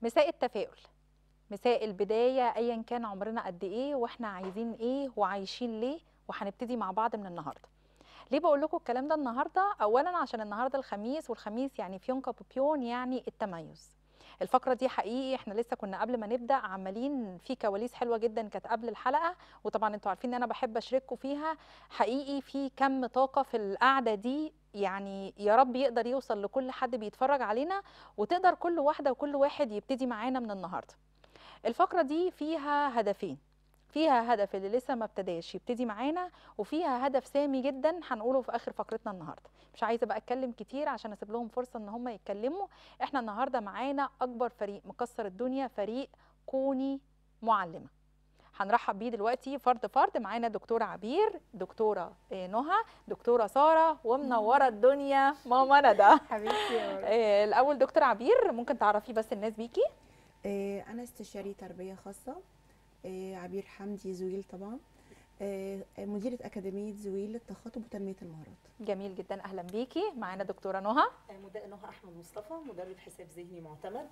مساء التفاؤل مساء البداية أيا كان عمرنا قد إيه وإحنا عايزين إيه وعايشين ليه وهنبتدي مع بعض من النهاردة ليه بقول لكم الكلام ده النهاردة أولا عشان النهاردة الخميس والخميس يعني فيونكا بوبيون يعني التميز الفقرة دي حقيقي احنا لسه كنا قبل ما نبدأ عمالين في كواليس حلوة جدا كانت قبل الحلقة وطبعا انتوا عارفين ان انا بحب اشارككم فيها حقيقي في كم طاقة في القعدة دي يعني يا رب يقدر يوصل لكل حد بيتفرج علينا وتقدر كل واحدة وكل واحد يبتدي معانا من النهاردة الفقرة دي فيها هدفين فيها هدف اللي لسه ما ابتداش يبتدي معانا وفيها هدف سامي جدا هنقوله في اخر فقرتنا النهارده مش عايزه بقى اتكلم كتير عشان اسيب لهم فرصه ان هم يتكلموا احنا النهارده معانا اكبر فريق مكسر الدنيا فريق كوني معلمه هنرحب بيه دلوقتي فرد فرد معانا دكتوره عبير دكتوره آه، نهى دكتوره ساره ومنوره الدنيا ماما ندى حبيبتي يا ورد. آه، الاول دكتور عبير ممكن تعرفي بس الناس بيكي آه، انا استشاري تربيه خاصه آه، عبير حمدي زويل طبعا آه، مديره اكاديميه زويل للتخاطب وتنميه المهارات جميل جدا اهلا بيكي معانا دكتوره نهى مدرب نهى احمد مصطفى مدرب حساب ذهني معتمد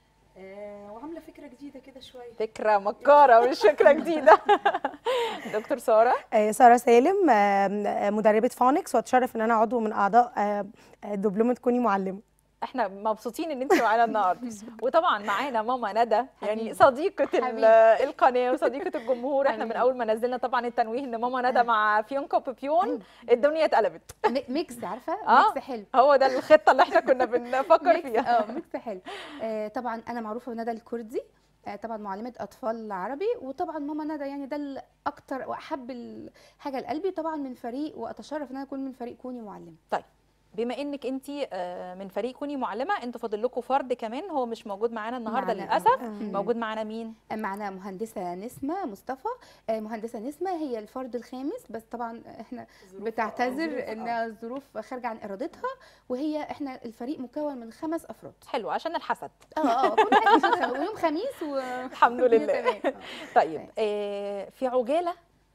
آه وعامله فكره جديده كده شويه فكره مكاره مش فكره جديده دكتور ساره آه، ساره سالم آه، آه، مدربه فونكس واتشرف ان انا عضو من اعضاء آه، آه، دبلومه كوني معلمه احنا مبسوطين ان انت معانا النهارده وطبعا معانا ماما ندى يعني حبيبي. صديقه ال- حبيبي. القناه وصديقه الجمهور احنا من حبيبي. اول ما نزلنا طبعا التنويه ان ماما ندى مع فيونكا بيبيون الدنيا اتقلبت مي- ميكس عارفه آه. ميكس حلو هو ده الخطه اللي احنا كنا بنفكر ميكس فيها اه ميكس حلو آه طبعا انا معروفه بندى الكردي آه طبعا معلمه اطفال عربي وطبعا ماما ندى يعني ده الاكتر واحب الحاجه لقلبي طبعا من فريق واتشرف ان انا اكون من فريق كوني معلمه بما انك انت من فريق كوني معلمه انتوا فاضل لكم فرد كمان هو مش موجود معانا النهارده معنا- للاسف آه. موجود معانا مين آه، معنا مهندسه نسمه مصطفى آه مهندسه نسمه هي الفرد الخامس بس طبعا احنا ظروف- بتعتذر ظروف- آه. انها الظروف خارجه عن ارادتها وهي احنا الفريق مكون من خمس افراد حلو عشان الحسد اه اه كل واحد يوم خميس- ويوم خميس و الحمد لله تمام. طيب آه في عجاله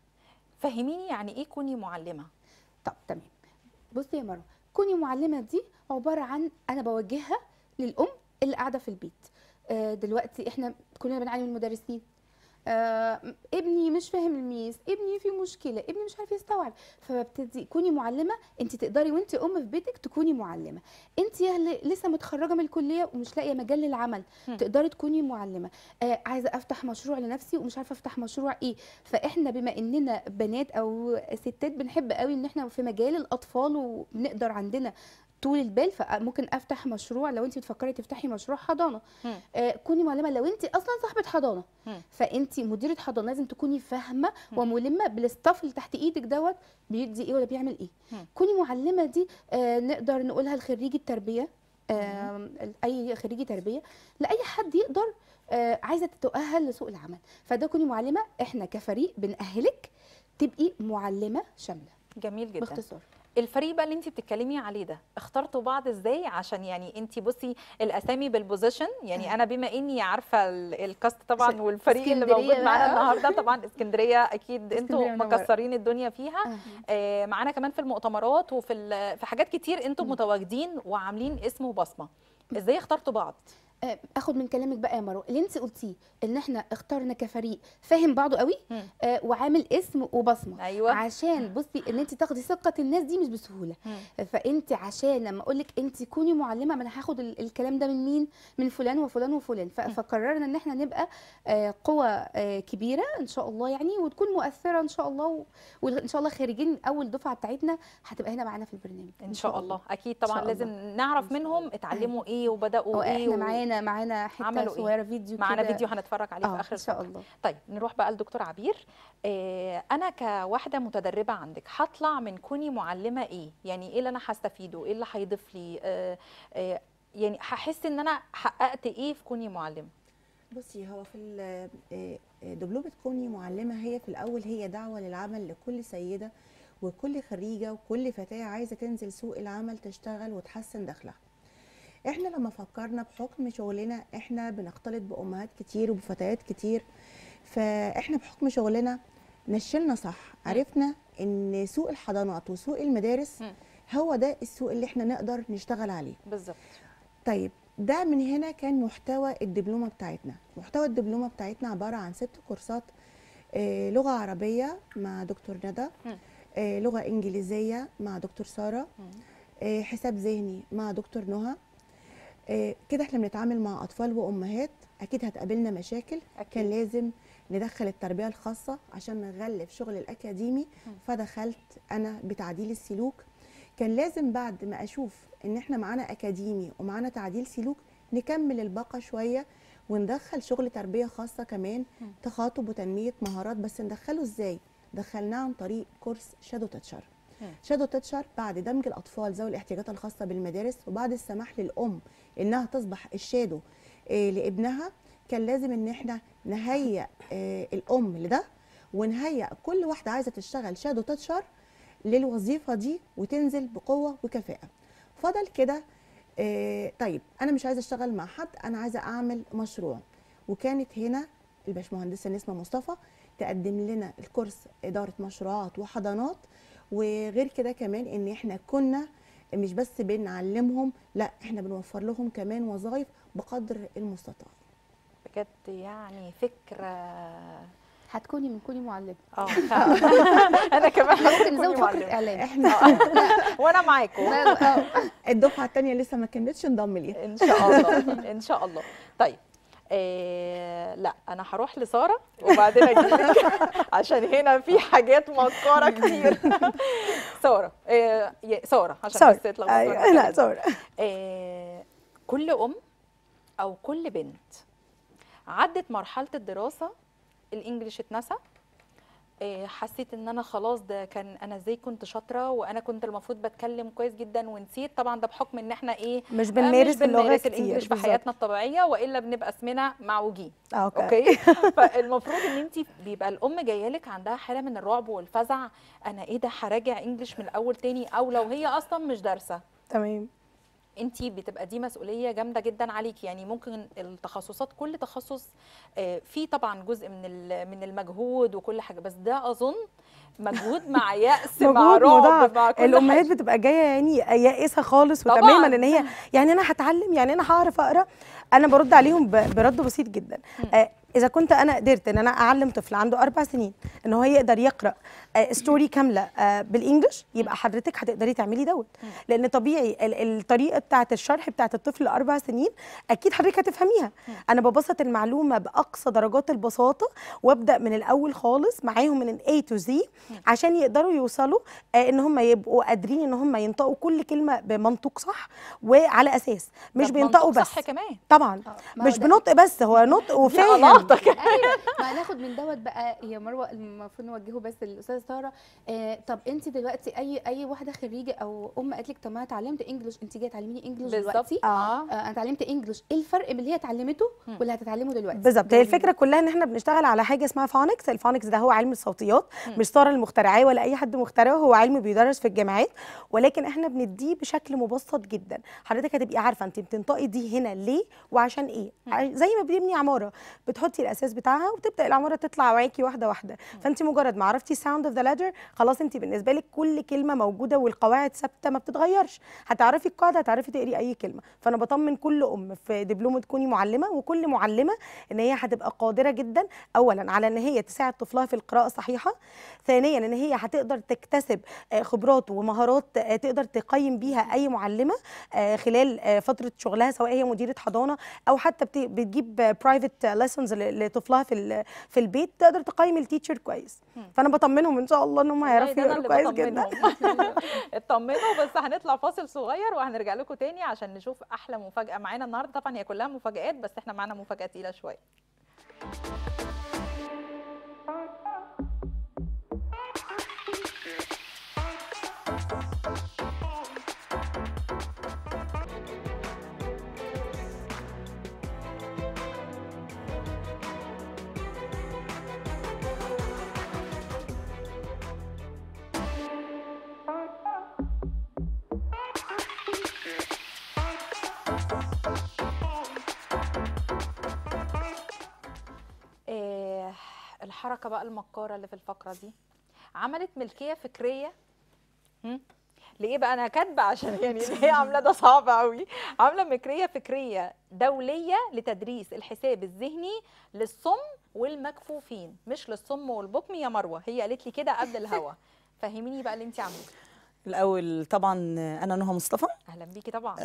فهميني يعني ايه كوني معلمه طب تمام بصي يا مروه كوني معلمه دي عباره عن انا بوجهها للام اللي قاعده في البيت آه، دلوقتي احنا كلنا بنعاني من المدرسين آه ابني مش فاهم الميس ابني في مشكله ابني مش عارف يستوعب فببتدي كوني معلمه انت تقدري وانت ام في بيتك تكوني معلمه انت يا اللي لسه متخرجه من الكليه ومش لاقيه مجال للعمل هم. تقدري تكوني معلمه آه عايزه افتح مشروع لنفسي ومش عارفه افتح مشروع ايه فاحنا بما اننا بنات او ستات بنحب قوي ان احنا في مجال الاطفال وبنقدر عندنا طول البال فممكن افتح مشروع لو انت بتفكري تفتحي مشروع حضانه مم. آه كوني معلمه لو انت اصلا صاحبه حضانه مم. فانت مديره حضانه لازم تكوني فاهمه وملمه بالاستاف اللي تحت ايدك دوت بيدي ايه ولا بيعمل ايه مم. كوني معلمه دي آه نقدر نقولها لخريجي التربيه آه اي خريجي تربيه لاي حد يقدر آه عايزه تتاهل لسوق العمل فده كوني معلمه احنا كفريق بنأهلك تبقي معلمه شامله جميل جدا باختصار الفريق بقى اللي انت بتتكلمي عليه ده اخترتوا بعض ازاي عشان يعني انت بصي الاسامي بالبوزيشن يعني انا بما اني عارفه ال- الكاست طبعا س- والفريق اللي اسكندرية موجود معانا بقى. النهارده طبعا اسكندريه اكيد انتوا اسكندرية منورة. مكسرين الدنيا فيها آه. آه معانا كمان في المؤتمرات وفي ال- في حاجات كتير انتوا متواجدين وعاملين اسم وبصمه ازاي اخترتوا بعض آه، اخد من كلامك بقى يا مروه اللي انت قلتيه ان احنا اخترنا كفريق فاهم بعضه قوي مم. آه وعامل اسم وبصمه ايوه عشان بصي ان انت تاخدي ثقه الناس دي مش بسهوله مم. فانت عشان لما اقول لك انت كوني معلمه ما انا هاخد ال- الكلام ده من مين من فلان وفلان وفلان ف- فقررنا ان احنا نبقى آه، قوه آه، كبيره ان شاء الله يعني وتكون مؤثره ان شاء الله و- وان شاء الله خارجين اول دفعه بتاعتنا هتبقى هنا معانا في البرنامج ان شاء الله اكيد إن طبعا شاء لازم الله. نعرف منهم اتعلموا ايه وبداوا ايه واحنا و- معانا معانا عملوا حته إيه؟ صغيره فيديو معانا كده. فيديو هنتفرج عليه في اه اخر ان شاء الفقرة. الله طيب نروح بقى لدكتور عبير آه انا كواحده متدربه عندك هطلع من كوني معلمه ايه يعني ايه اللي انا هستفيده ايه اللي هيضيف لي آه آه يعني هحس ان انا حققت ايه في كوني معلمه بصي هو في ال- آه، آه، دبلومه كوني معلمه هي في الاول هي دعوه للعمل لكل سيده وكل خريجه وكل فتاه عايزه تنزل سوق العمل تشتغل وتحسن دخلها احنا لما فكرنا بحكم شغلنا احنا بنختلط بامهات كتير وبفتيات كتير فاحنا بحكم شغلنا نشلنا صح عرفنا ان سوق الحضانات وسوق المدارس مم. هو ده السوق اللي احنا نقدر نشتغل عليه بالظبط طيب ده من هنا كان محتوى الدبلومه بتاعتنا محتوى الدبلومه بتاعتنا عباره عن ست كورسات آه، لغه عربيه مع دكتور ندى مم. آه، لغه انجليزيه مع دكتور ساره مم. آه، حساب ذهني مع دكتور نهى آه، كده احنا بنتعامل مع اطفال وامهات اكيد هتقابلنا مشاكل أكيد. كان لازم ندخل التربيه الخاصه عشان نغلف شغل الاكاديمي مم. فدخلت انا بتعديل السلوك كان لازم بعد ما اشوف ان احنا معانا اكاديمي ومعانا تعديل سلوك نكمل الباقه شويه وندخل شغل تربيه خاصه كمان مم. تخاطب وتنميه مهارات بس ندخله ازاي دخلناه عن طريق كورس شادو تاتشر مم. شادو تاتشر بعد دمج الاطفال ذوي الاحتياجات الخاصه بالمدارس وبعد السماح للام انها تصبح الشادو آه، لابنها كان لازم ان احنا نهيئ آه، الام لده ونهيئ كل واحده عايزه تشتغل شادو تاتشر للوظيفه دي وتنزل بقوه وكفاءه فضل كده آه، طيب انا مش عايزه اشتغل مع حد انا عايزه اعمل مشروع وكانت هنا الباشمهندسه نسمه مصطفى تقدم لنا الكورس اداره مشروعات وحضانات وغير كده كمان ان احنا كنا مش بس بنعلمهم لا احنا بنوفر لهم كمان وظائف بقدر المستطاع بجد يعني فكره هتكوني من كوني معلمه اه انا كمان ممكن هكون نزود فقره معلمة. اعلام احنا وانا معاكم اه الدفعه الثانيه لسه ما كملتش انضم ليها ان شاء الله ان شاء الله طيب إيه لا انا هروح لساره وبعدين اجيلك عشان هنا في حاجات مكاره كتير ساره إيه يا- ساره عشان سوري بس اتلخبطت ايوه وأنا لا بتكلم. سوري إيه كل ام او كل بنت عدت مرحله الدراسه الانجليش اتنسى إيه، حسيت ان انا خلاص ده كان انا ازاي كنت شاطره وانا كنت المفروض بتكلم كويس جدا ونسيت طبعا ده بحكم ان احنا ايه مش آه، بنمارس مش اللغه بنمارس كتير الانجليش في بالظبط. حياتنا الطبيعيه والا بنبقى اسمنا معوجين آه، اوكي اوكي فالمفروض ان انت بيبقى الام جايه لك عندها حاله من الرعب والفزع انا ايه ده هراجع انجليش من الاول تاني او لو هي اصلا مش دارسه تمام انت بتبقى دي مسؤوليه جامده جدا عليكي يعني ممكن التخصصات كل تخصص آه، فيه طبعا جزء من ال- من المجهود وكل حاجه بس ده اظن مجهود مع يأس مع مجهود رعب مضاعف. مع كل الامهات حاجة. بتبقى جايه يعني يائسه خالص طبعاً. وتماما ان هي يعني انا هتعلم يعني انا هعرف اقرا انا برد عليهم ب- برد بسيط جدا آه اذا كنت انا قدرت ان انا اعلم طفل عنده اربع سنين ان هو يقدر يقرا آه ستوري كامله آه بالانجلش يبقى حضرتك هتقدري تعملي دوت لان طبيعي ال- الطريقه بتاعه الشرح بتاعه الطفل لاربع سنين اكيد حضرتك هتفهميها انا ببسط المعلومه باقصى درجات البساطه وابدا من الاول خالص معاهم من A to Z عشان يقدروا يوصلوا آه ان هم يبقوا قادرين ان هم ينطقوا كل كلمه بمنطوق صح وعلى اساس مش ده بينطقوا بمنطق بس صح كمان طبعا ما هو مش ده- بنطق بس هو نطق وفاهم ألاطة كمان. ايوه ما هناخد من دوت بقى يا مروه المفروض نوجهه بس للاستاذه ساره آه طب انت دلوقتي اي اي واحده خريجه او ام قالت لك طب ما انا اتعلمت انجلش انت جايه تعلميني انجلش بالظبط دلوقتي اه آه انا اتعلمت انجلش ايه الفرق بين اللي هي اتعلمته مم. واللي هتتعلمه دلوقتي بالظبط هي الفكره كلها ان احنا بنشتغل على حاجه اسمها فونكس الفونكس ده هو علم الصوتيات مم. مش ساره المخترعاه ولا اي حد مخترعه هو علم بيدرس في الجامعات ولكن احنا بنديه بشكل مبسط جدا حضرتك هتبقي عارفه انت بتنطقي دي هنا ليه وعشان ايه ع- زي ما بنبني عماره بتحطي الاساس بتاعها وبتبدا العماره تطلع معاكي واحده واحده فانت مجرد ما عرفتي ساوند اوف ذا ليدر خلاص انت بالنسبه لك كل كلمه موجوده والقواعد ثابته ما بتتغيرش هتعرفي القاعده هتعرفي تقري اي كلمه فانا بطمن كل ام في دبلومه تكوني معلمه وكل معلمه ان هي هتبقى قادره جدا اولا على ان هي تساعد طفلها في القراءه الصحيحه ثانيا ان هي هتقدر تكتسب آه، خبرات ومهارات آه، تقدر تقيم بيها اي معلمه آه، خلال آه، فتره شغلها سواء هي مديره حضانه او حتى بت- بتجيب برايفت ليسونز لطفلها في ال- في البيت تقدر تقيم التيتشر كويس فانا بطمنهم ان شاء الله ان هم والله هيعرفوا ده أنا يقروا اللي كويس جدا بطمنهم. اطمنوا بس هنطلع فاصل صغير وهنرجع لكم تاني عشان نشوف احلى مفاجاه معانا النهارده طبعا هي كلها مفاجآت بس احنا معانا مفاجاه تقيله شويه إيه الحركه بقى المكاره اللي في الفقره دي عملت ملكيه فكريه هم؟ ليه بقى انا كاتبه عشان يعني اللي هي عامله ده صعب قوي عامله مكريه فكريه دوليه لتدريس الحساب الذهني للصم والمكفوفين مش للصم والبكم يا مروه هي قالت لي كده قبل الهوا فهميني بقى اللي انت عاملاه الاول طبعا انا نهى مصطفى اهلا بيكي طبعا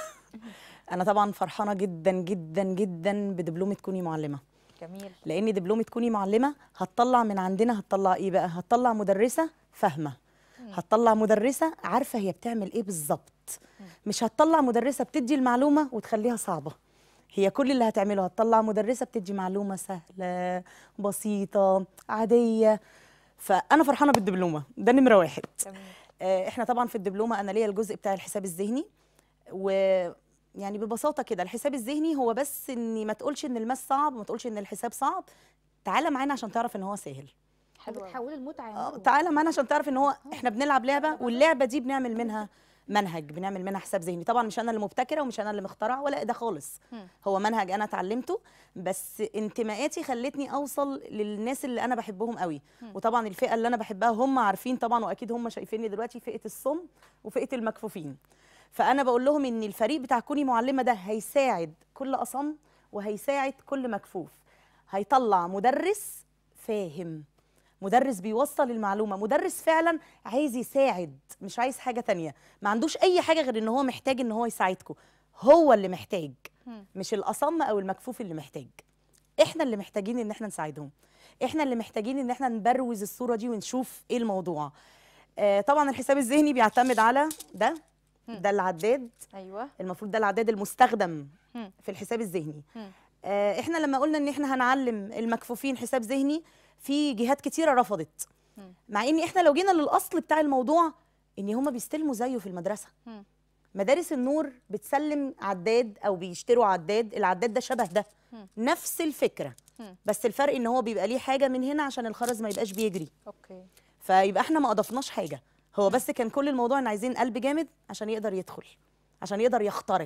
انا طبعا فرحانه جدا جدا جدا بدبلومه كوني معلمه جميل لان دبلومه كوني معلمه هتطلع من عندنا هتطلع ايه بقى هتطلع مدرسه فاهمه هتطلع مدرسه عارفه هي بتعمل ايه بالظبط مش هتطلع مدرسه بتدي المعلومه وتخليها صعبه هي كل اللي هتعمله هتطلع مدرسه بتدي معلومه سهله بسيطه عاديه فانا فرحانه بالدبلومه ده نمره واحد جميل آه، احنا طبعا في الدبلومه انا ليا الجزء بتاع الحساب الذهني و يعني ببساطه كده الحساب الذهني هو بس اني ما تقولش ان الماس صعب ما تقولش ان الحساب صعب تعالى معانا عشان تعرف ان هو سهل حلو أوي. بتحولوا المتعه يا آه، مروة. تعالى معانا عشان تعرف ان هو احنا بنلعب لعبه واللعبه دي بنعمل منها منهج بنعمل منها حساب ذهني طبعا مش انا اللي مبتكره ومش انا اللي مخترعه ولا ده خالص مم. هو منهج انا اتعلمته بس انتماءاتي خلتني اوصل للناس اللي انا بحبهم قوي وطبعا الفئه اللي انا بحبها هم عارفين طبعا واكيد هم شايفيني دلوقتي فئه الصم وفئه المكفوفين فانا بقول لهم ان الفريق بتاع كوني معلمه ده هيساعد كل اصم وهيساعد كل مكفوف هيطلع مدرس فاهم مدرس بيوصل المعلومه مدرس فعلا عايز يساعد مش عايز حاجه تانية ما عندوش اي حاجه غير ان هو محتاج ان هو يساعدكم هو اللي محتاج مم. مش الاصم او المكفوف اللي محتاج احنا اللي محتاجين ان احنا نساعدهم احنا اللي محتاجين ان احنا نبروز الصوره دي ونشوف ايه الموضوع آه طبعا الحساب الذهني بيعتمد على ده ده العداد ايوه المفروض ده العداد المستخدم مم. في الحساب الذهني مم. آه احنا لما قلنا ان احنا هنعلم المكفوفين حساب ذهني في جهات كتيره رفضت مم. مع ان احنا لو جينا للاصل بتاع الموضوع ان هما بيستلموا زيه في المدرسه مم. مدارس النور بتسلم عداد او بيشتروا عداد العداد ده شبه ده مم. نفس الفكره مم. بس الفرق ان هو بيبقى ليه حاجه من هنا عشان الخرز ما يبقاش بيجري اوكي فيبقى احنا ما اضفناش حاجه هو بس كان كل الموضوع ان عايزين قلب جامد عشان يقدر يدخل عشان يقدر يخترق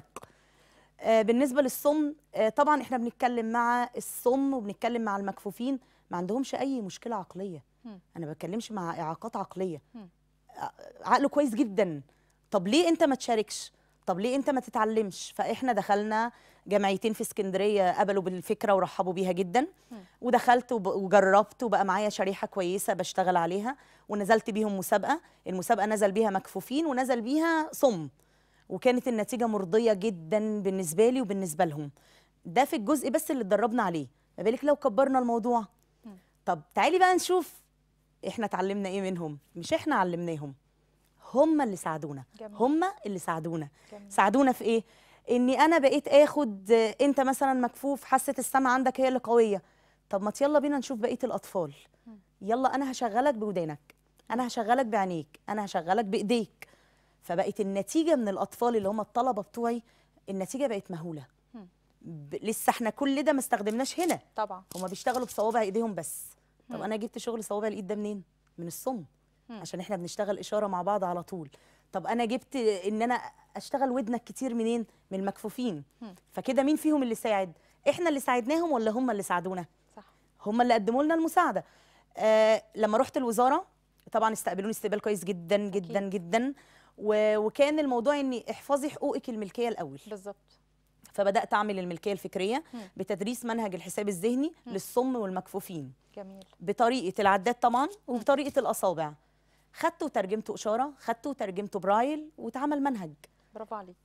آه بالنسبه للصم آه طبعا احنا بنتكلم مع الصم وبنتكلم مع المكفوفين ما عندهمش اي مشكله عقليه مم. انا ما بتكلمش مع اعاقات عقليه مم. آه، عقله كويس جدا طب ليه انت ما تشاركش طب ليه انت ما تتعلمش فاحنا دخلنا جمعيتين في اسكندريه قبلوا بالفكره ورحبوا بيها جدا ودخلت وب- وجربت وبقى معايا شريحه كويسه بشتغل عليها ونزلت بيهم مسابقه المسابقه نزل بيها مكفوفين ونزل بيها صم وكانت النتيجه مرضيه جدا بالنسبه لي وبالنسبه لهم ده في الجزء بس اللي اتدربنا عليه ما بالك لو كبرنا الموضوع طب تعالي بقى نشوف احنا اتعلمنا ايه منهم مش احنا علمناهم هم اللي ساعدونا جميل. هم اللي ساعدونا جميل. ساعدونا في ايه اني انا بقيت اخد آه، انت مثلا مكفوف حاسه السمع عندك هي اللي قويه طب ما يلا بينا نشوف بقيه الاطفال يلا انا هشغلك بودانك انا هشغلك بعينيك انا هشغلك بايديك فبقت النتيجه من الاطفال اللي هم الطلبه بتوعي النتيجه بقت مهوله ب... لسه احنا كل ده ما استخدمناش هنا طبعا هما بيشتغلوا بصوابع ايديهم بس طب انا جبت شغل صوابع الايد ده منين من الصم عشان احنا بنشتغل اشاره مع بعض على طول طب انا جبت ان انا اشتغل ودنك كتير منين من المكفوفين فكده مين فيهم اللي ساعد احنا اللي ساعدناهم ولا هم اللي ساعدونا صح هم اللي قدموا لنا المساعده آه لما رحت الوزاره طبعا استقبلوني استقبال كويس جدا جدا أكيد. جدا و... وكان الموضوع اني احفظي حقوقك الملكيه الاول بالظبط فبدات اعمل الملكيه الفكريه مم. بتدريس منهج الحساب الذهني للصم والمكفوفين جميل بطريقه العداد طبعا وبطريقه الاصابع خدته وترجمته اشاره خدته وترجمته برايل واتعمل منهج برافو عليكي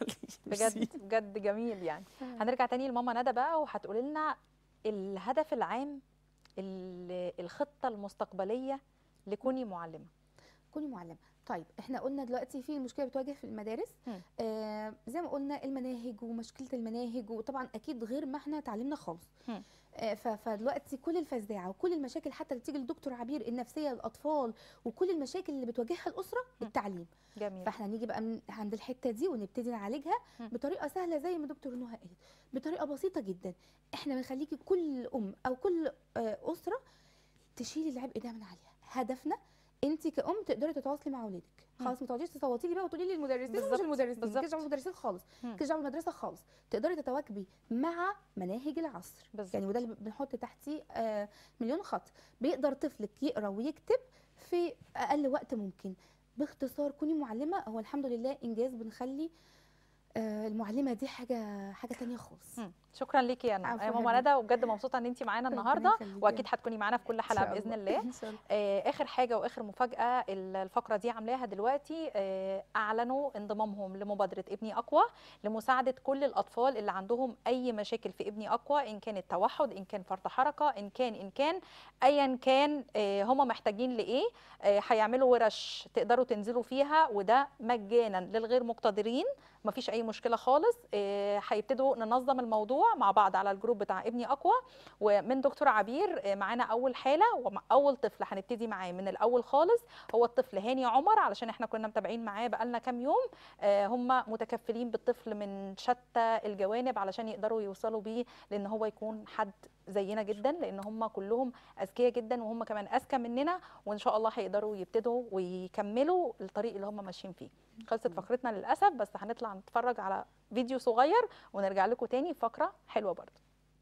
بجد بجد جميل يعني هنرجع تاني لماما ندى بقى وهتقولي لنا الهدف العام ال- الخطه المستقبليه لكوني معلمه كوني معلمه طيب احنا قلنا دلوقتي في مشكله بتواجه في المدارس مم. آه زي ما قلنا المناهج ومشكله المناهج وطبعا اكيد غير ما احنا اتعلمنا خالص مم. آه ف- فدلوقتي كل الفزاعه وكل المشاكل حتى اللي بتيجي لدكتور عبير النفسيه للاطفال وكل المشاكل اللي بتواجهها الاسره التعليم جميل فاحنا نيجي بقى من عند الحته دي ونبتدي نعالجها مم. بطريقه سهله زي ما دكتور نهى قالت بطريقه بسيطه جدا احنا بنخليكي كل ام او كل آه، اسره تشيلي العبء ده من عليها هدفنا انت كأم تقدري تتواصلي مع اولادك مم. خلاص ما تقعديش تصوتي لي بقى وتقولي لي المدرسين بالظبط، مش المدرسين بالظبط. مالكيش دعوه بالمدرسين خالص مم. مالكيش دعوه بالمدرسه خالص تقدري تتواكبي مع مناهج العصر بالظبط. يعني وده اللي بنحط تحتيه آه، مليون خط بيقدر طفلك يقرا ويكتب في اقل وقت ممكن باختصار كوني معلمه هو الحمد لله انجاز بنخلي آه، المعلمه دي حاجه حاجه تانية خالص مم. شكرا ليكي يا ندى عفواً يا يا ماما ندى. ندى وبجد مبسوطه ان انت معانا ربنا النهارده يخليكي. واكيد هتكوني معانا في كل إن حلقه شاء باذن الله. الله ان شاء الله آه، اخر حاجه واخر مفاجاه الفقره دي عاملاها دلوقتي آه، اعلنوا انضمامهم لمبادره ابني اقوى لمساعده كل الاطفال اللي عندهم اي مشاكل في ابني اقوى ان كان التوحد ان كان فرط حركه ان كان ان كان ايا كان هم محتاجين لايه آه، هيعملوا ورش تقدروا تنزلوا فيها وده مجانا للغير مقتدرين مفيش اي مشكله خالص آه، هيبتدوا ننظم الموضوع مع بعض على الجروب بتاع ابني اقوى ومن دكتور عبير آه، معانا اول حاله واول طفل هنبتدي معاه من الاول خالص هو الطفل هاني عمر علشان احنا كنا متابعين معاه بقالنا كام يوم آه، هم متكفلين بالطفل من شتى الجوانب علشان يقدروا يوصلوا بيه لان هو يكون حد زينا جدا لان هم كلهم اذكياء جدا وهم كمان اذكى مننا وان شاء الله هيقدروا يبتدوا ويكملوا الطريق اللي هم ماشيين فيه خلصت فقرتنا للاسف بس هنطلع نتفرج على فيديو صغير ونرجع لكم تاني فقره حلوه برضه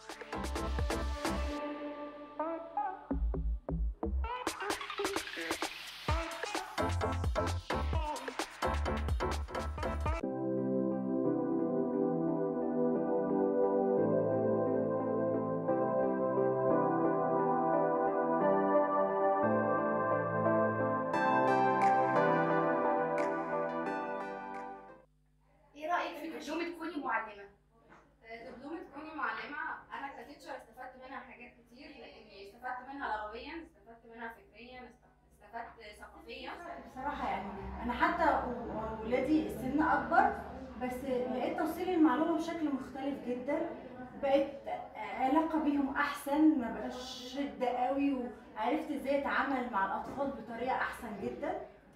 ايه رايك في دبلومه كوني معلمه دبلومه كوني معلمه انا كتيتشر استفدت منها حاجات كتير لاني استفدت منها لغويا استفدت منها فكريا استفدت ثقافيا بصراحة يعني أنا حتى و- ولادي السن أكبر بس لقيت توصيل المعلومة بشكل مختلف جدا بقت علاقة بيهم أحسن ما بقاش شدة قوي وعرفت إزاي أتعامل مع الأطفال بطريقة أحسن جدا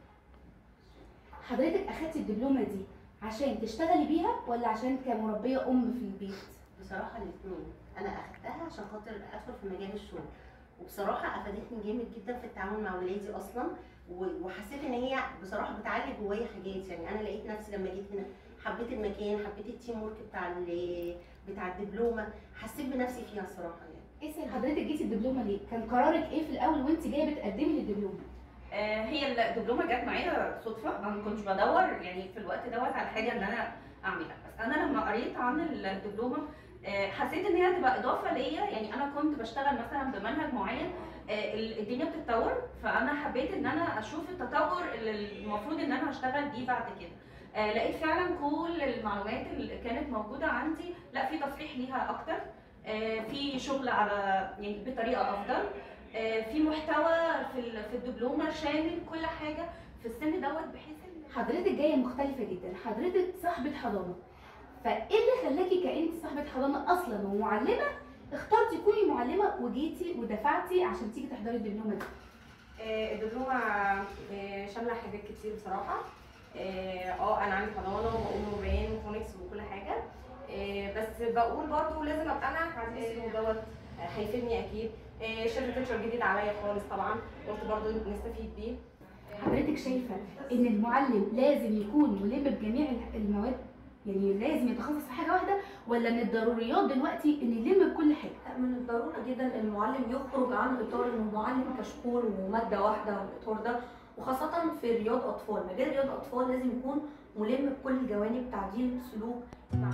حضرتك اخدتي الدبلومه دي عشان تشتغلي بيها ولا عشان كمربيه ام في البيت بصراحة الاثنين أنا أخدتها عشان خاطر أدخل في مجال الشغل وبصراحة أفادتني جامد جدا في التعامل مع ولادي أصلا و- وحسيت إن هي بصراحة بتعلي جوايا حاجات يعني أنا لقيت نفسي لما جيت هنا حبيت المكان حبيت التيم ورك بتاع ال- بتاع الدبلومة حسيت بنفسي فيها الصراحة يعني ايه سبب حضرتك جيتي الدبلومه ليه كان قرارك ايه في الاول وانت جايه بتقدمي للدبلومه آه، هي الدبلومه جت معايا صدفه انا ما كنتش بدور يعني في الوقت دوت على حاجه ان انا اعملها بس انا لما قريت عن الدبلومه آه، حسيت ان هي هتبقى اضافه ليا يعني انا كنت بشتغل مثلا بمنهج معين آه، ال- الدنيا بتتطور فانا حبيت ان انا اشوف التطور اللي المفروض ان انا هشتغل بيه بعد كده آه، لقيت فعلا كل المعلومات اللي كانت موجوده عندي لا في تصريح ليها اكتر آه، في شغل على يعني بطريقه افضل آه، في محتوى في ال- في الدبلومه شامل كل حاجه في السن دوت بحيث ان حضرتك جايه مختلفه جدا حضرتك صاحبه حضانه فايه اللي خلاكي كانت صاحبه حضانه اصلا ومعلمه اخترتي تكوني معلمه وجيتي ودفعتي عشان تيجي تحضري الدبلومه دي آه، الدبلومة آه، شاملة حاجات كتير بصراحة اه آه، انا عندي حضانة وبقول وبيان وفونكس وكل حاجة آه، بس بقول برضو لازم ابقى انا آه، دوت آه، هيفيدني اكيد آه، شركة تيتشر جديد عليا خالص طبعا قلت برضو نستفيد بيه حضرتك شايفه ان المعلم لازم يكون ملم بجميع المواد يعني لازم يتخصص في حاجه واحده ولا من الضروريات دلوقتي ان يلم بكل حاجه من الضروري جدا المعلم يخرج عن اطار انه معلم كشكول وماده واحده والاطار ده وخاصه في رياض اطفال مجال رياض اطفال لازم يكون ملم بكل جوانب تعديل سلوك مع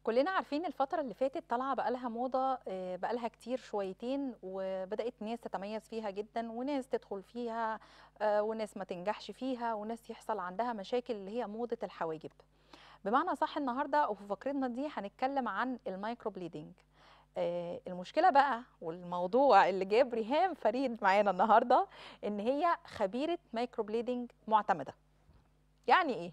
كلنا عارفين الفترة اللي فاتت طالعة بقالها موضة آه، بقالها كتير شويتين وبدأت ناس تتميز فيها جدا وناس تدخل فيها آه، وناس ما تنجحش فيها وناس يحصل عندها مشاكل اللي هي موضة الحواجب بمعنى صح النهاردة وفي فقرتنا دي هنتكلم عن المايكرو بليدنج آه، المشكلة بقى والموضوع اللي جاب ريهام فريد معانا النهاردة ان هي خبيرة مايكرو بليدنج معتمدة يعني ايه؟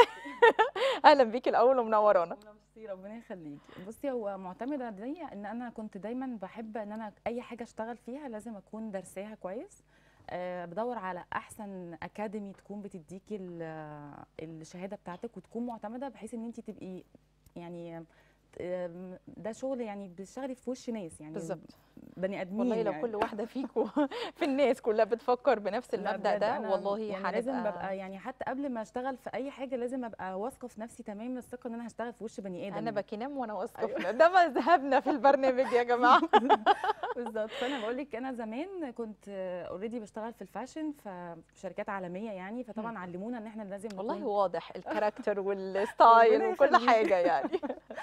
اهلا بيكي الاول ومنورانا ميرسي ربنا يخليكي بصي هو معتمده دي ان انا كنت دايما بحب ان انا اي حاجه اشتغل فيها لازم اكون درساها كويس أه بدور على احسن اكاديمي تكون بتديكي ال- الشهاده بتاعتك وتكون معتمده بحيث ان انت تبقي يعني آم، ده شغل يعني بتشتغلي في وش ناس يعني بالظبط. بني ادمين والله لو يعني. كل واحده فيكم في الناس كلها بتفكر بنفس لا المبدا بجد ده أنا والله يعني لازم هنبقى ببقى يعني حتى قبل ما اشتغل في اي حاجه لازم ابقى واثقه في نفسي تمام الثقه ان انا هشتغل في وش بني ادم انا يعني. بكينام وانا واثقه في ده مذهبنا في البرنامج يا جماعه بالظبط فانا بقول لك انا زمان كنت اوريدي بشتغل في الفاشن في شركات عالميه يعني فطبعا علمونا ان احنا لازم والله نكون- واضح الكاركتر والستايل ربنا وكل يخليكي. حاجه يعني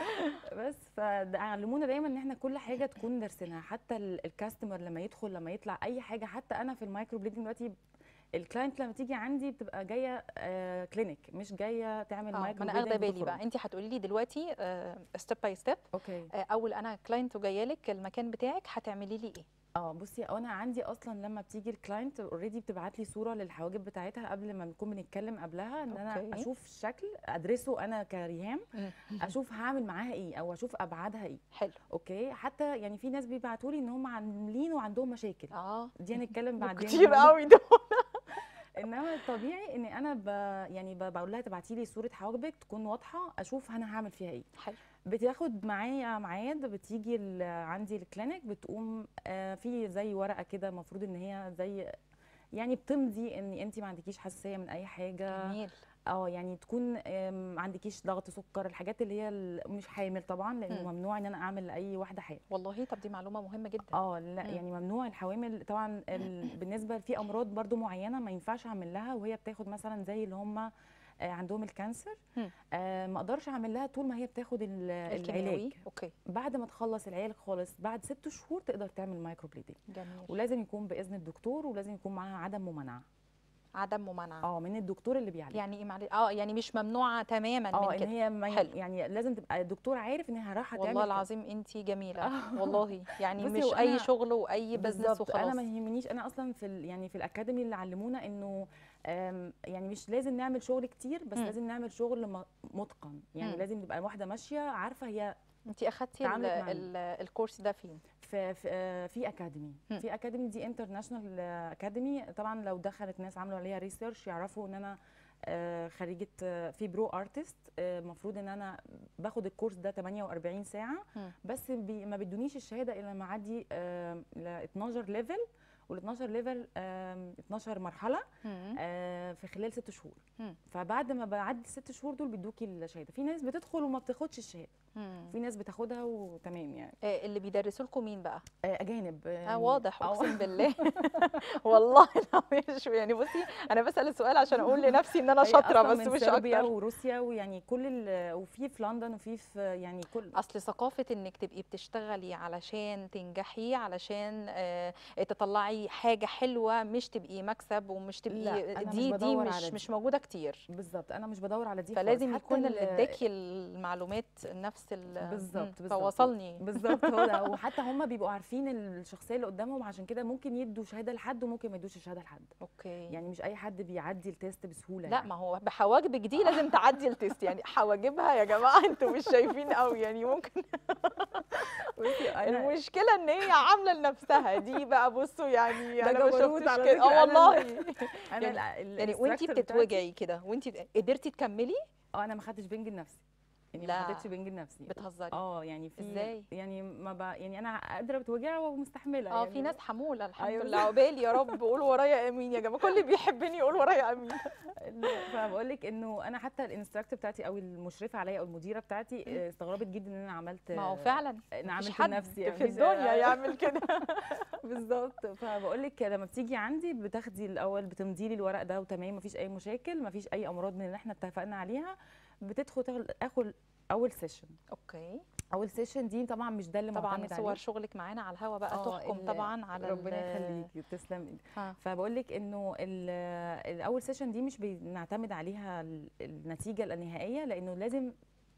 بس فعلمونا دايما ان احنا كل حاجه تكون دارسينها حتى ال- الكاستمر لما يدخل لما يطلع اي حاجه حتى انا في المايكرو بليدنج دلوقتي الكلاينت لما تيجي عندي بتبقى جايه آه كلينيك مش جايه تعمل آه، مايكرو ما انا اخده بليدنج بالي بقى انت هتقولي لي دلوقتي ستيب باي ستيب اوكي اول انا كلاينت وجايه لك المكان بتاعك هتعملي لي ايه اه بصي انا عندي اصلا لما بتيجي الكلاينت اوريدي بتبعت لي صوره للحواجب بتاعتها قبل ما نكون بنتكلم قبلها ان انا أوكي. اشوف الشكل ادرسه انا كريهام اشوف هعمل معاها ايه او اشوف ابعادها ايه حلو اوكي حتى يعني في ناس بيبعتوا لي ان هم عاملين وعندهم مشاكل اه دي هنتكلم بعدين كتير قوي دول انما الطبيعي ان انا ب يعني ب- بقول لها تبعتي لي صوره حواجبك تكون واضحه اشوف انا هعمل فيها ايه حلو بتاخد معايا ميعاد بتيجي ال- عندي الكلينيك بتقوم آه، في زي ورقه كده المفروض ان هي زي يعني بتمضي ان انت ما عندكيش حساسيه من اي حاجه جميل اه يعني تكون آم، ما عندكيش ضغط سكر الحاجات اللي هي ال- مش حامل طبعا لانه مم. ممنوع ان انا اعمل لاي واحده حامل والله طب دي معلومه مهمه جدا اه لا مم. يعني ممنوع الحوامل طبعا ال... بالنسبه في امراض برضو معينه ما ينفعش اعمل لها وهي بتاخد مثلا زي اللي هم عندهم الكانسر مم. آه ما اقدرش اعمل لها طول ما هي بتاخد ال- الكيماوي العلاج اوكي بعد ما تخلص العلاج خالص بعد ست شهور تقدر تعمل مايكرو بليدنج جميل ولازم يكون باذن الدكتور ولازم يكون معاها عدم ممانعه عدم ممانعه اه من الدكتور اللي بيعالج يعني ايه معلش اه يعني مش ممنوعه تماما اه من ان كده هي ما ي- حلو. يعني لازم تبقى الدكتور عارف انها رايحه تعمل والله كده. العظيم انت جميله والله يعني بصي، مش هو اي أنا- شغل واي بزنس بالظبط وخلاص انا ما يهمنيش انا اصلا في ال- يعني في الاكاديمي اللي علمونا انه آم، يعني مش لازم نعمل شغل كتير بس مم. لازم نعمل شغل م- متقن يعني مم. لازم تبقى واحده ماشيه عارفه هي انت اخدتي ال- تعاملت مع ال- الكورس ده فين في في, آه، في اكاديمي مم. في اكاديمي دي انترناشونال اكاديمي طبعا لو دخلت ناس عملوا عليها ريسيرش يعرفوا ان انا آه، خريجه آه، في برو ارتست المفروض ان انا باخد الكورس ده 48 ساعه مم. بس بي ما بيدونيش الشهاده الا لما اعدي آه، ل 12 ليفل وال 12 ليفل آم، 12 مرحله مم. آه، في خلال ست شهور مم. فبعد ما بعدي الست شهور دول بيدوكي الشهاده في ناس بتدخل وما بتاخدش الشهاده مم. في ناس بتاخدها وتمام يعني آه، اللي بيدرسوا لكم مين بقى آه، اجانب اه واضح أو- اقسم بالله والله لا مش يعني بصي انا بسال السؤال عشان اقول لنفسي ان انا هي شاطره أصلاً بس من مش صربيا اكتر وروسيا ويعني كل ال- وفي في لندن وفي في يعني كل اصل ثقافه انك تبقي بتشتغلي علشان تنجحي علشان آه، تطلعي حاجه حلوه مش تبقي مكسب ومش لا، تبقي أنا مش دي دي بدور مش على مش دي. موجوده كتير بالظبط انا مش بدور على دي فلازم خالص. حتى يكون اللي ال- اداكي المعلومات نفس ال بالظبط مم، بالظبط فوصلني بالظبط هو ده وحتى هم بيبقوا عارفين الشخصيه اللي قدامهم عشان كده ممكن يدوا شهاده لحد وممكن ما يدوش الشهاده لحد اوكي يعني مش اي حد بيعدي التيست بسهوله لا يعني. ما هو بحواجبك دي لازم تعدي التيست يعني حواجبها يا جماعه انتوا مش شايفين قوي يعني ممكن بصي أنا- المشكله ان هي عامله لنفسها دي بقى بصوا يعني ده انا ما جبروت شفتش على كده فكرة، اه أنا والله ال- انا يعني, ال- يعني وانتي الinstructor بتاعتي- بتتوجعي كده وانتي قدرتي تكملي اه انا ما خدتش بنج لنفسي يعني لا. ما حطيتش بنج لنفسي بتهزري اه يعني في إزاي؟ يعني ما ب... يعني انا قادره بتوجع ومستحمله اه يعني في ناس حموله الحمد أيوة لله عقبالي يا رب قول ورايا امين يا جماعه كل اللي بيحبني يقول ورايا امين فبقول لك انه انا حتى الانستراكتور بتاعتي او المشرفه عليا او المديره بتاعتي آه، استغربت جدا ان انا عملت ما هو فعلا انا مفيش عملت حد لنفسي في مفيش- الدنيا آه، يعمل كده بالظبط فبقول لك لما بتيجي عندي بتاخدي الاول بتمضي لي الورق ده وتمام مفيش اي مشاكل مفيش اي امراض من اللي احنا اتفقنا عليها بتدخل تاخد اخد اول سيشن اوكي اول سيشن دي طبعا مش ده اللي طبعا معتمد صور عليه شغلك معانا على الهوا بقى آه، تحكم ال- طبعا على ربنا ال- يخليكي تسلم ايدك ها. فبقول لك انه ال- الاول سيشن دي مش بنعتمد عليها ال- النتيجه النهائيه لانه لازم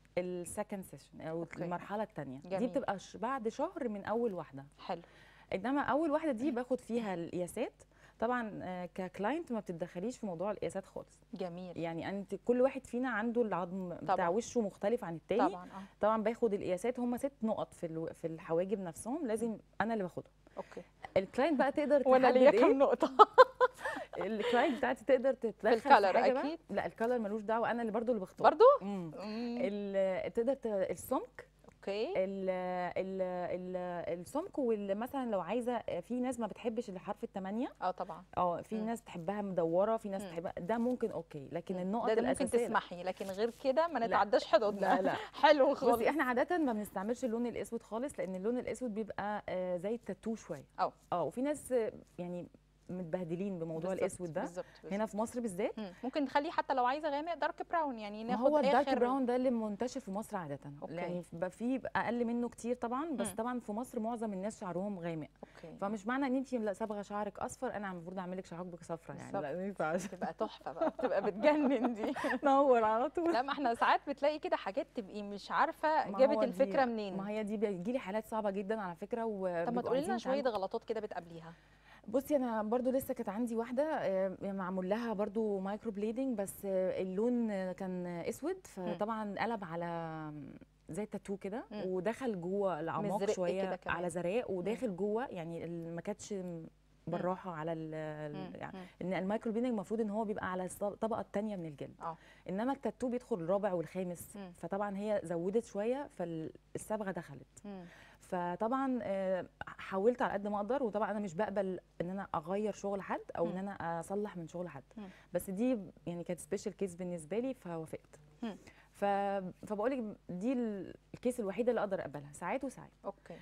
السكند سيشن او أوكي. المرحله الثانيه دي جميل. بتبقى ش- بعد شهر من اول واحده حلو انما اول واحده دي باخد فيها القياسات طبعا آه، ككلاينت ما بتتدخليش في موضوع القياسات خالص جميل يعني انت كل واحد فينا عنده العظم بتاع طبعاً. وشه مختلف عن التاني طبعا اه طبعا باخد القياسات هم ست نقط في الو... في الحواجب نفسهم لازم انا اللي باخدهم اوكي الكلاينت بقى تقدر وانا تحدد ليا ايه كام نقطه الكلاينت بتاعتي تقدر تتدخل في الكالر حاجة بقى. أكيد. لا الكالر ملوش دعوه انا اللي برضو اللي بختار برضو مم. مم. ال- تقدر ت... السمك اوكي ال ال ال السمك والمثلا لو عايزه في ناس ما بتحبش الحرف الثمانيه اه طبعا اه في مم. ناس تحبها مدوره في ناس مم. تحبها ده ممكن اوكي لكن مم. النقط ده, ده ممكن الاساسيه لا. تسمحي لكن غير كده ما لا. نتعداش حدودنا لا لا حلو خالص بصي احنا عاده ما بنستعملش اللون الاسود خالص لان اللون الاسود بيبقى آه، زي التاتو شويه اه اه وفي ناس آه، يعني متبهدلين بموضوع بالظبط، الاسود ده بالظبط بالظبط. هنا في مصر بالذات مم. ممكن نخليه حتى لو عايزه غامق دارك براون يعني ما ناخد هو الدارك آخر براون ده اللي منتشر في مصر عاده أوكي. يعني بقى في اقل منه كتير طبعا بس مم. طبعا في مصر معظم الناس شعرهم غامق اوكي فمش معنى ان انت لا صبغه شعرك اصفر انا المفروض اعمل لك شعرك صفرا يعني لا ما ينفعش تبقى تحفه بقى بتبقى بتجنن دي نور على طول لا ما احنا ساعات بتلاقي كده حاجات تبقي مش عارفه ما جابت هو دي- الفكره منين ما هي دي بيجي لي حالات صعبه جدا على فكره و طب ما تقولي لنا شويه غلطات كده بتقابليها بصي انا برضو لسه كانت عندي واحده آه، معمول لها برضو مايكرو بليدنج بس آه، اللون آه، كان اسود فطبعا قلب على زي التاتو كده مم. ودخل جوه الاعماق مزرق شويه كده كمان. على زرق وداخل جوه يعني ال- ما كانتش بالراحه على ال مم. ال- يعني مم. ان المايكرو بليدنج المفروض ان هو بيبقى على الص- الطبقه الثانيه من الجلد اه انما التاتو بيدخل الرابع والخامس مم. فطبعا هي زودت شويه فالصبغه دخلت مم. فطبعا آه، حاولت على قد ما اقدر وطبعا انا مش بقبل ان انا اغير شغل حد او ان مم. انا اصلح من شغل حد مم. بس دي يعني كانت سبيشال كيس بالنسبه لي فوافقت مم. ف... فبقول لك دي ال- الكيس الوحيده اللي اقدر اقبلها ساعات وساعات اوكي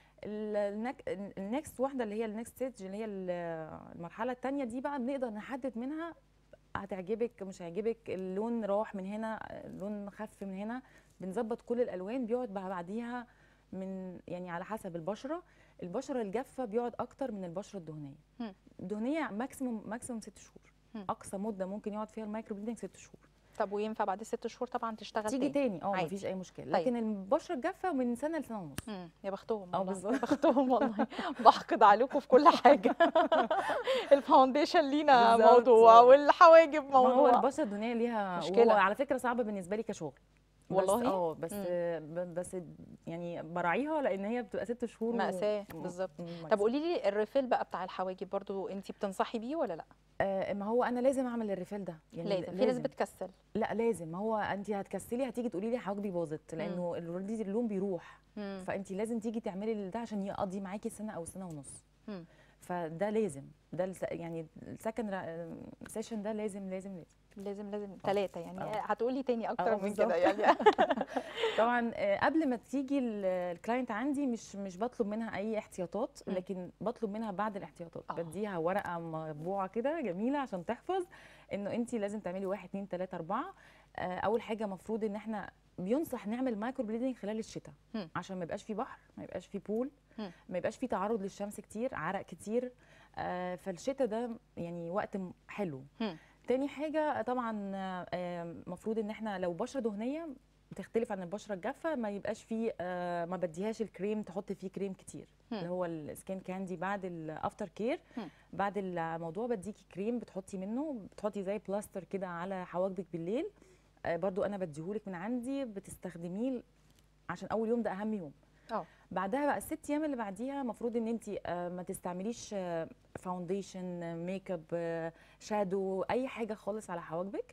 النكست واحده اللي هي النكست ستيج اللي هي ال- المرحله الثانيه دي بقى بنقدر نحدد منها هتعجبك مش هيعجبك اللون راح من هنا اللون خف من هنا بنظبط كل الالوان بيقعد بقى بعديها من يعني على حسب البشره البشره الجافه بيقعد اكتر من البشره الدهنيه مم. الدهنيه ماكسيموم ماكسيموم ست شهور مم. اقصى مده ممكن يقعد فيها المايكرو بليدنج ست شهور طب وينفع بعد ست شهور طبعا تشتغل تيجي تاني اه عادي. مفيش اي مشكله طيب. لكن البشره الجافه من سنه لسنه ونص مم. يا بختهم اه والله بالظبط. يا بختهم والله بحقد عليكم في كل حاجه الفاونديشن لينا بالظبط. موضوع والحواجب ما هو موضوع البشره الدهنيه ليها مشكلة. وهو على فكره صعبه بالنسبه لي كشغل بس- والله؟ اه بس ب- بس يعني براعيها لان هي بتبقى ست شهور و- مأساة م- بالظبط م- طب مأساة. قولي لي الريفيل بقى بتاع الحواجب برضو انت بتنصحي بيه ولا لا آه ما هو انا لازم اعمل الريفيل ده يعني لازم في ناس بتكسل لا لازم ما هو انت هتكسلي هتيجي تقولي لي حواجبي باظت لانه اوريدي اللون بيروح مم. فانت لازم تيجي تعملي ده عشان يقضي معاكي سنه او سنه ونص مم. فده لازم ده الس- يعني السكند سيشن ده لازم لازم لازم لازم لازم ثلاثة يعني آه. هتقولي تاني أكتر آه، من كده بالظبط. يعني طبعا آه، قبل ما تيجي ال- الكلاينت عندي مش مش بطلب منها اي احتياطات مم. لكن بطلب منها بعد الاحتياطات آه. بديها ورقه مطبوعه كده جميله عشان تحفظ انه انت لازم تعملي واحد اتنين تلاته اربعه آه، اول حاجه مفروض ان احنا بينصح نعمل مايكرو بليدنج خلال الشتاء مم. عشان ما يبقاش في بحر ما يبقاش في بول مم. ما يبقاش في تعرض للشمس كتير عرق كتير آه، فالشتاء ده يعني وقت م- حلو مم. تاني حاجه طبعا المفروض ان احنا لو بشره دهنيه بتختلف عن البشره الجافه ما يبقاش فيه آه، ما بديهاش الكريم تحط فيه كريم كتير مم. اللي هو السكين كاندي بعد الافتر كير مم. بعد الموضوع بديكي كريم بتحطي منه بتحطي زي بلاستر كده على حواجبك بالليل آه، برضو انا بديهولك من عندي بتستخدميه عشان اول يوم ده اهم يوم اه بعدها بقى الست ايام اللي بعديها المفروض ان انت ما تستعمليش فاونديشن ميك اب آه، شادو اي حاجه خالص على حواجبك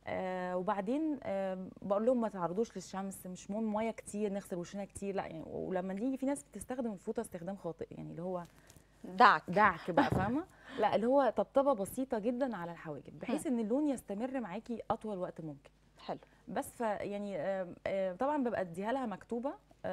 آه وبعدين آه بقول لهم ما تعرضوش للشمس مش مهم ميه كتير نغسل وشنا كتير لا يعني ولما نيجي في ناس بتستخدم الفوطه استخدام خاطئ يعني اللي هو دعك دعك بقى فاهمه لا اللي هو طبطبه بسيطه جدا على الحواجب بحيث ان اللون يستمر معاكي اطول وقت ممكن حلو بس ف يعني آه، آه، طبعا ببقى اديها لها مكتوبه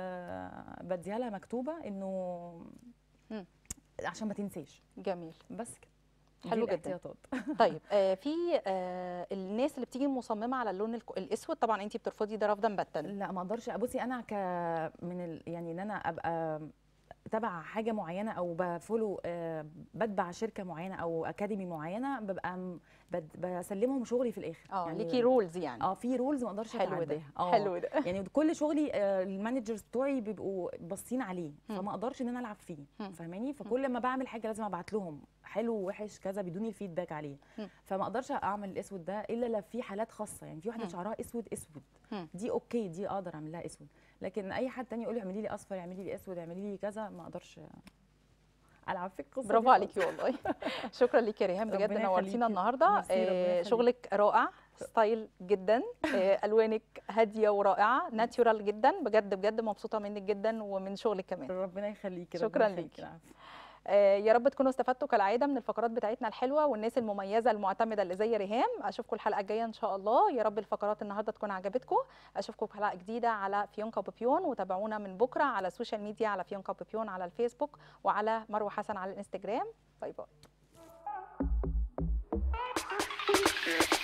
آه، بديها لها مكتوبه انه مم. عشان ما تنساش جميل بس كده دي حلو جدا الاحتياطات. طيب آه في آه الناس اللي بتيجي مصممه على اللون الك- الاسود طبعا انت بترفضي ده رفضا باتا لا ما اقدرش بصي انا ك من ال... يعني ان انا ابقى تبع حاجه معينه او بفولو آه، بتبع شركه معينه او اكاديمي معينه ببقى م- بد- بسلمهم شغلي في الاخر اه ليكي رولز يعني اه في رولز ما اقدرش حلو ده، اتعداها اه حلو ده. يعني كل شغلي آه، المانجرز بتوعي بيبقوا باصين عليه مم. فما اقدرش ان انا العب فيه مم. فاهماني فكل ما بعمل حاجه لازم ابعت لهم حلو وحش كذا بيدوني الفيدباك عليه مم. فما اقدرش اعمل الاسود ده الا لو في حالات خاصه يعني في واحده مم. شعرها اسود اسود مم. دي اوكي دي اقدر اعمل لها اسود لكن اي حد تاني يقول لي اعملي لي اصفر اعملي لي اسود اعملي لي كذا ما اقدرش العب في القصه برافو دي عليكي والله شكرا ليكي يا ريهام بجد ربنا نورتينا يخليكي. النهارده ميرسي، ربنا آه، يخليكي. شغلك رائع ستايل جدا آه، الوانك هاديه ورائعه ناتشورال جدا بجد بجد مبسوطه منك جدا ومن شغلك كمان ربنا يخليكي شكرا ربنا يخليكي. ليكي. العفو. آه، يا رب تكونوا استفدتوا كالعاده من الفقرات بتاعتنا الحلوه والناس المميزه المعتمده اللي زي ريهام اشوفكم الحلقه الجايه ان شاء الله يا رب الفقرات النهارده تكون عجبتكم اشوفكم في حلقه جديده على فيونكا وبيبيون وتابعونا من بكره على السوشيال ميديا على فيونكا وبيبيون على الفيسبوك وعلى مروه حسن على الانستجرام باي باي